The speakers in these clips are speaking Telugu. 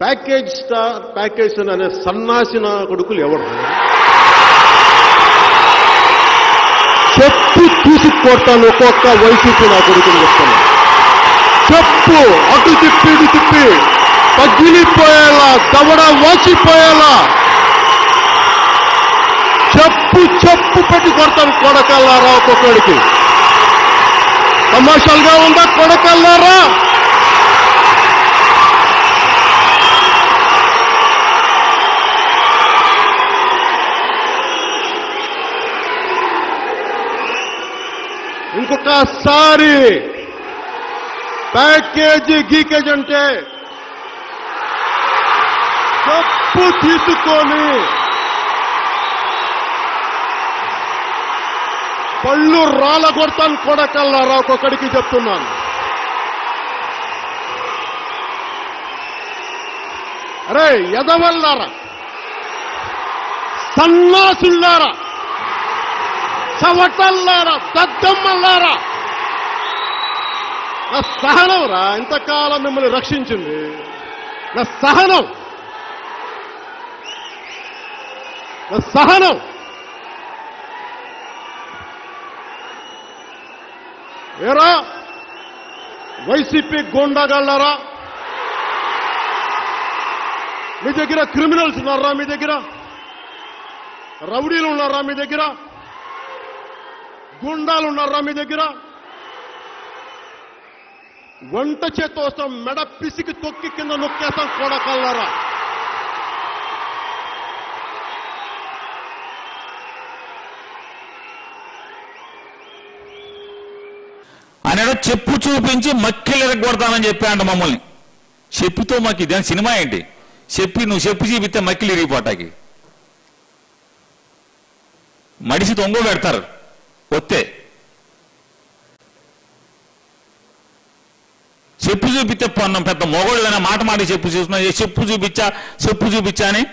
ప్యాకేజ్ స్టార్ ప్యాకేజ్ అనే సన్నాసిన కొడుకులు ఎవరు చెప్పు తీసుకొడతాను ఒక్కొక్క వైసీపీ నా కొడుకుని చెప్తాను చెప్పు అటు తిప్పి ఇటు తిప్పి పగిలిపోయేలా దవడ వాచిపోయేలా చెప్పు చెప్పు పెట్టి కొడతాను కొడకల్లారా ఒక్కొక్కడికి తమాషాలుగా ఉందా కొడకల్లారా ఇంకొకసారి ప్యాకేజీ గీకేజ్ అంటే చెప్పు తీసుకొని పళ్ళు రాళ్ళ కొడతాను కొడకల్లారా ఒక్కొక్కడికి చెప్తున్నాను అరే ఎదవల్లారా సన్నాసుల్లారా చవటల్లారా దద్దమ్మల్లారా నా సహనం రా ఇంతకాలం మిమ్మల్ని రక్షించింది నా సహనం నా సహనం ఏరా వైసీపీ గోండాగాళ్ళారా మీ దగ్గర క్రిమినల్స్ ఉన్నారా మీ దగ్గర రౌడీలు ఉన్నారా మీ దగ్గర గుండాలు ఉన్నారా మీ దగ్గర వంట చేత్తో వస్తాం మెడ పిసికి తొక్కి కింద నొక్కేస్తాం కొడకల్లారా అనేదో చెప్పు చూపించి మక్కిలు ఎరగొడతానని చెప్పాడు మమ్మల్ని చెప్పుతో మాకు ఇదేం సినిమా ఏంటి చెప్పి నువ్వు చెప్పు చూపిస్తే మక్కిలు ఇరిగిపోటాకి మడిసి తొంగ పెడతారు వస్తే చెప్పు చూపిస్తే పొన్నం పెద్ద మొగోళ్ళైనా మాట మాట చెప్పు చూస్తున్నా ఏ చెప్పు చూపించా చెప్పు చూపించా అని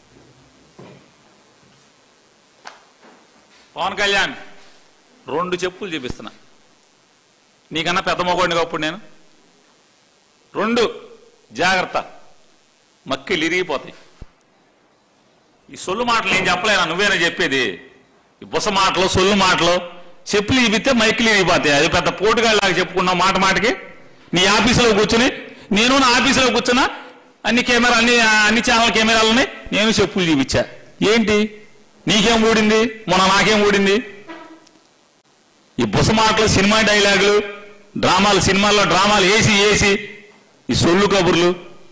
పవన్ కళ్యాణ్ రెండు చెప్పులు చూపిస్తున్నా నీకన్నా పెద్ద మొగోడిని అప్పుడు నేను రెండు జాగ్రత్త మక్కిలు ఇరిగిపోతాయి ఈ సొల్లు మాటలు ఏం చెప్పలేనా నువ్వేనా చెప్పేది ఈ బుస మాటలు సొల్లు మాటలు చెప్పులు ఇవితే మైకిలు ఇరిగిపోతాయి అది పెద్ద పోటుగాళ్ళలాగా చెప్పుకున్నావు మాట మాటకి నీ ఆఫీసులో కూర్చుని నేను నా ఆఫీసులో కూర్చున్నా అన్ని కెమెరా అన్ని అన్ని ఛానల్ కెమెరాలు ఉన్నాయి నేను చెప్పులు చూపించా ఏంటి నీకేం ఊడింది మొన్న నాకేం ఊడింది ఈ బుస మాటలు సినిమా డైలాగులు డ్రామాలు సినిమాల్లో డ్రామాలు వేసి వేసి ఈ సొల్లు కబుర్లు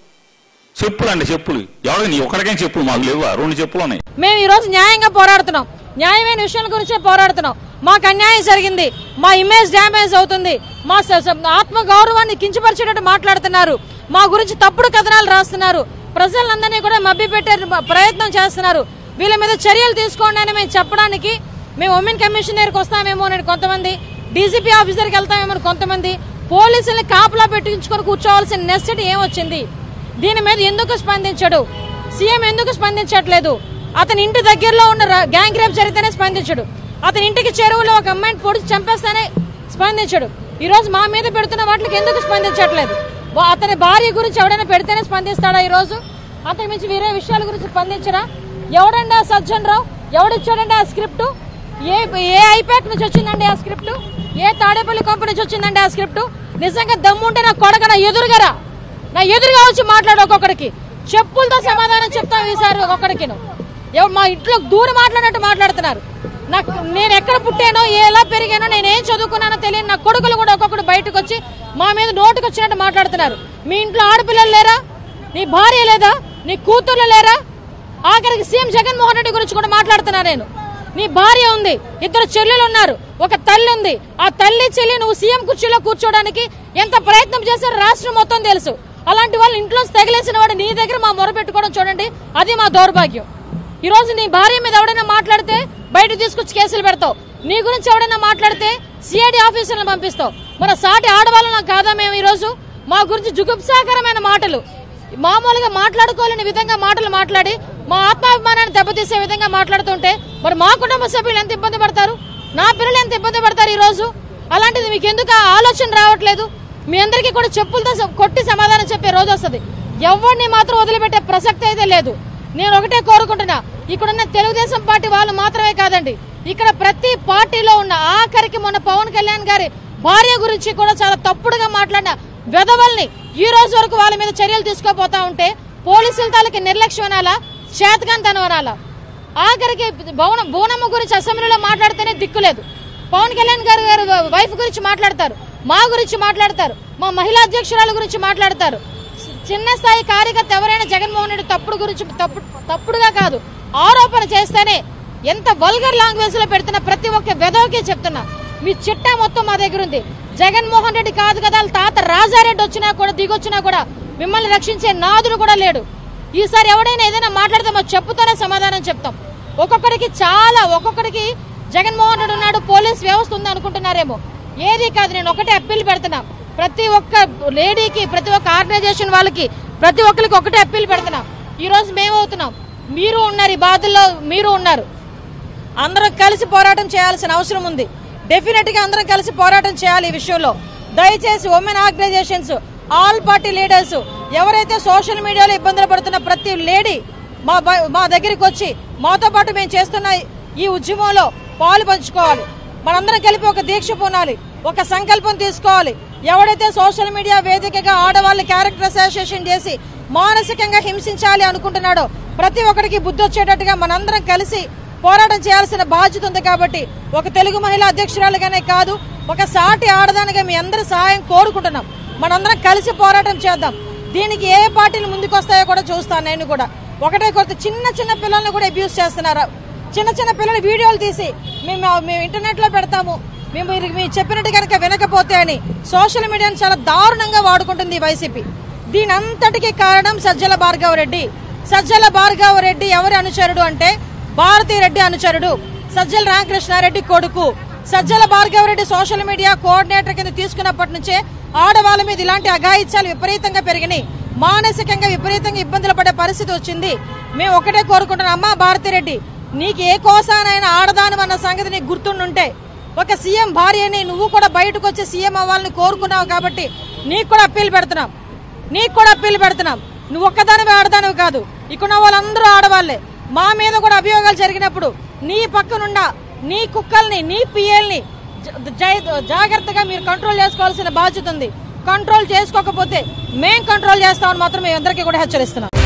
చెప్పులు అండి చెప్పులు ఎవరు నీ ఒక్కడికైనా చెప్పులు మాకు లేవు రెండు చెప్పులు ఉన్నాయి మేము ఈ రోజు న్యాయంగా పోరాడుతున్నాం న్యాయమైన విషయాల గురించే పోరాడుతున్నాం మాకు అన్యాయం జరిగింది మా ఇమేజ్ డ్యామేజ్ అవుతుంది మా స- స- ఆత్మ గౌరవాన్ని కించపరిచేటట్టు మాట్లాడుతున్నారు మా గురించి తప్పుడు కథనాలు రాస్తున్నారు ప్రజలందరినీ కూడా మభ్యపెట్టే ప్రయత్నం చేస్తున్నారు వీళ్ళ మీద చర్యలు తీసుకోండి అని మేము చెప్పడానికి మేము ఉమెన్ కమిషన్ దగ్గరికి వస్తామేమో అని కొంతమంది డీజీపీ ఆఫీసర్కి వెళ్తామేమో అని కొంతమంది పోలీసుల్ని కాపులా పెట్టించుకొని కూర్చోవాల్సిన నెసిటీ ఏమొచ్చింది దీని మీద ఎందుకు స్పందించడు సీఎం ఎందుకు స్పందించట్లేదు అతని ఇంటి దగ్గరలో ఉన్న ర- గ్యాంగ్ రేప్ జరిగితేనే స్పందించడు అతని ఇంటికి చెరువులో ఒక అమ్మాయిని పొడిచి చంపేస్తేనే స్పందించడు ఈ రోజు మా మీద పెడుతున్న వాటికి ఎందుకు స్పందించట్లేదు వా- అతని భార్య గురించి ఎవడైనా పెడితేనే స్పందిస్తాడా ఈ రోజు అతని మించి వేరే విషయాల గురించి స్పందించరా ఎవడండి ఆ సజ్జన్ రావు ఎవడిచ్చాడండి ఆ స్క్రిప్ట్ ఏ ఏ ఐపాక్ నుంచి వచ్చిందండి ఆ స్క్రిప్ట్ ఏ తాడేపల్లి కంపెనీ నుంచి వచ్చిందండి ఆ స్క్రిప్ట్ నిజంగా దమ్ముంటే నా కొడక నా ఎదురుగరా నా ఎదురుగా వచ్చి మాట్లాడు ఒక్కొక్కడికి చెప్పులతో సమాధానం చెప్తాం ఈసారి ఒక్కొక్కడికి ఎవరు మా ఇంట్లో దూరం మాట్లాడినట్టు మాట్లాడుతున్నారు నాకు నేను ఎక్కడ పుట్టానో ఎలా పెరిగానో నేను ఏం చదువుకున్నానో తెలియని నా కొడుకులు కూడా ఒక్కొక్కడు బయటకు వచ్చి మా మీద నోటుకు వచ్చినట్టు మాట్లాడుతున్నారు మీ ఇంట్లో ఆడపిల్లలు లేరా నీ భార్య లేదా నీ కూతుర్లు లేరా ఆఖరికి సీఎం జగన్మోహన్ రెడ్డి గురించి కూడా మాట్లాడుతున్నా నేను నీ భార్య ఉంది ఇద్దరు చెల్లెలు ఉన్నారు ఒక తల్లి ఉంది ఆ తల్లి చెల్లి నువ్వు సీఎం కుర్చీలో కూర్చోడానికి ఎంత ప్రయత్నం చేశారో రాష్ట్రం మొత్తం తెలుసు అలాంటి వాళ్ళు ఇంట్లో తగిలేసిన వాడు నీ దగ్గర మా మొర పెట్టుకోవడం చూడండి అది మా దౌర్భాగ్యం ఈ రోజు నీ భార్య మీద ఎవడైనా మాట్లాడితే బయట తీసుకొచ్చి కేసులు పెడతావు నీ గురించి ఎవడైనా మాట్లాడితే సిఐడి ఆఫీసర్లను పంపిస్తావు మన సాటి ఆడవాళ్ళం కాదా మేము ఈ రోజు మా గురించి జుగుప్సాకరమైన మాటలు మామూలుగా మాట్లాడుకోలేని విధంగా మాటలు మాట్లాడి మా ఆత్మాభిమానాన్ని దెబ్బతీసే విధంగా మాట్లాడుతుంటే మరి మా కుటుంబ సభ్యులు ఎంత ఇబ్బంది పడతారు నా పిల్లలు ఎంత ఇబ్బంది పడతారు ఈ రోజు అలాంటిది మీకు ఎందుకు ఆ ఆలోచన రావట్లేదు మీ అందరికీ కూడా చెప్పులతో స- కొట్టి సమాధానం చెప్పే రోజు వస్తుంది ఎవరిని మాత్రం వదిలిపెట్టే ప్రసక్తి అయితే లేదు నేను ఒకటే కోరుకుంటున్నా ఇక్కడున్న తెలుగుదేశం పార్టీ వాళ్ళు మాత్రమే కాదండి ఇక్కడ ప్రతి పార్టీలో ఉన్న ఆఖరికి మొన్న పవన్ కళ్యాణ్ గారి భార్య గురించి కూడా చాలా తప్పుడుగా మాట్లాడిన వెధవల్ని ఈ రోజు వరకు వాళ్ళ మీద చర్యలు తీసుకోపోతా ఉంటే పోలీసుల తాలూకి నిర్లక్ష్యం అనాలా చేతకాంతనం అనాలా ఆఖరికి భవన బోనమ్మ గురించి అసెంబ్లీలో మాట్లాడితేనే దిక్కులేదు పవన్ కళ్యాణ్ గారు గారు వైఫ్ గురించి మాట్లాడతారు మా గురించి మాట్లాడతారు మా మహిళా అధ్యక్షురాల గురించి మాట్లాడతారు చిన్న స్థాయి కార్యకర్త ఎవరైనా జగన్మోహన్ రెడ్డి తప్పుడు గురించి తప్పుడు తప్పుడుగా కాదు ఆరోపణ చేస్తేనే ఎంత వల్గర్ లాంగ్వేజ్ లో పెడుతున్న ప్రతి ఒక్క వెదవకి చెప్తున్నా మీ చిట్టా మొత్తం మా దగ్గర ఉంది జగన్మోహన్ రెడ్డి కాదు కదా వాళ్ళ తాత రాజారెడ్డి వచ్చినా కూడా దిగొచ్చినా కూడా మిమ్మల్ని రక్షించే నాదుడు కూడా లేడు ఈసారి ఎవడైనా ఏదైనా మాట్లాడితే మా చెప్పుతోనే సమాధానం చెప్తాం ఒక్కొక్కడికి చాలా ఒక్కొక్కడికి జగన్మోహన్ రెడ్డి ఉన్నాడు పోలీస్ వ్యవస్థ ఉంది అనుకుంటున్నారేమో ఏది కాదు నేను ఒకటే అప్పీల్ పెడుతున్నా ప్రతి ఒక్క లేడీకి ప్రతి ఒక్క ఆర్గనైజేషన్ వాళ్ళకి ప్రతి ఒక్కరికి ఒకటే అప్పీల్ పెడుతున్నా ఈ రోజు మేము అవుతున్నాం మీరు ఉన్నారు ఈ బాధల్లో మీరు ఉన్నారు అందరం కలిసి పోరాటం చేయాల్సిన అవసరం ఉంది డెఫినెట్ గా అందరం కలిసి పోరాటం చేయాలి ఈ విషయంలో దయచేసి women organisations all party leaders ఎవరైతే సోషల్ మీడియాలో ఇబ్బందులు పడుతున్న ప్రతి లేడీ మా బ- మా దగ్గరికి వచ్చి మాతో పాటు మేము చేస్తున్న ఈ ఉద్యమంలో పాలు పంచుకోవాలి మనందరం కలిపి ఒక దీక్ష పూనాలి ఒక సంకల్పం తీసుకోవాలి ఎవడైతే సోషల్ మీడియా వేదికగా ఆడవాళ్ళ క్యారెక్టర్ అసోసియేషన్ చేసి మానసికంగా హింసించాలి అనుకుంటున్నాడో ప్రతి ఒక్కరికి బుద్ధి వచ్చేటట్టుగా మనందరం కలిసి పోరాటం చేయాల్సిన బాధ్యత ఉంది కాబట్టి ఒక తెలుగు మహిళా అధ్యక్షురాలుగానే కాదు ఒక సాటి ఆడదానిగా మీ అందరి సహాయం కోరుకుంటున్నాం మనందరం కలిసి పోరాటం చేద్దాం దీనికి ఏ పార్టీలు ముందుకొస్తాయో కూడా చూస్తాను నేను కూడా ఒకటే కొత్త చిన్న చిన్న పిల్లల్ని కూడా అబ్యూస్ చేస్తున్నారు చిన్న చిన్న పిల్లల వీడియోలు తీసి మేము మేము ఇంటర్నెట్ లో పెడతాము మేము మీరు మీరు చెప్పినట్టు కనుక వినకపోతే అని సోషల్ మీడియాను చాలా దారుణంగా వాడుకుంటుంది ఈ వైసీపీ దీని అంతటికి కారణం సజ్జల భార్గవ రెడ్డి సజ్జల భార్గవ రెడ్డి ఎవరి అనుచరుడు అంటే భారతీ రెడ్డి అనుచరుడు సజ్జల రామకృష్ణారెడ్డి కొడుకు Sajjala Bhargava Reddy social media coordinator కింద తీసుకున్నప్పటి నుంచే ఆడవాళ్ళ మీద ఇలాంటి అఘాయిత్యాలు విపరీతంగా పెరిగినాయి మానసికంగా విపరీతంగా ఇబ్బందులు పడే పరిస్థితి వచ్చింది మేము ఒకటే కోరుకుంటున్నాం అమ్మా భారతిరెడ్డి నీకు ఏ కోసానైనా ఆడదానం అన్న సంగతి నీకు గుర్తుండుంటే ఒక సీఎం భార్యని నువ్వు కూడా బయటకు వచ్చి సీఎం అవ్వాలని కోరుకున్నావు కాబట్టి నీకు కూడా అప్పీల్ పెడుతున్నాం నీకు కూడా అప్పీల్ పెడుతున్నాం నువ్వు ఒక్కదానివే ఆడదానివి కాదు ఇక్కడ వాళ్ళందరూ ఆడవాళ్లే మా మీద కూడా అభియోగాలు జరిగినప్పుడు నీ పక్కనుండా నీ కుక్కల్ని నీ పిఎల్ని జాగ్రత్తగా మీరు కంట్రోల్ చేసుకోవాల్సిన బాధ్యత ఉంది కంట్రోల్ చేసుకోకపోతే మేం కంట్రోల్ చేస్తామని మాత్రం మేము అందరికీ కూడా హెచ్చరిస్తున్నాం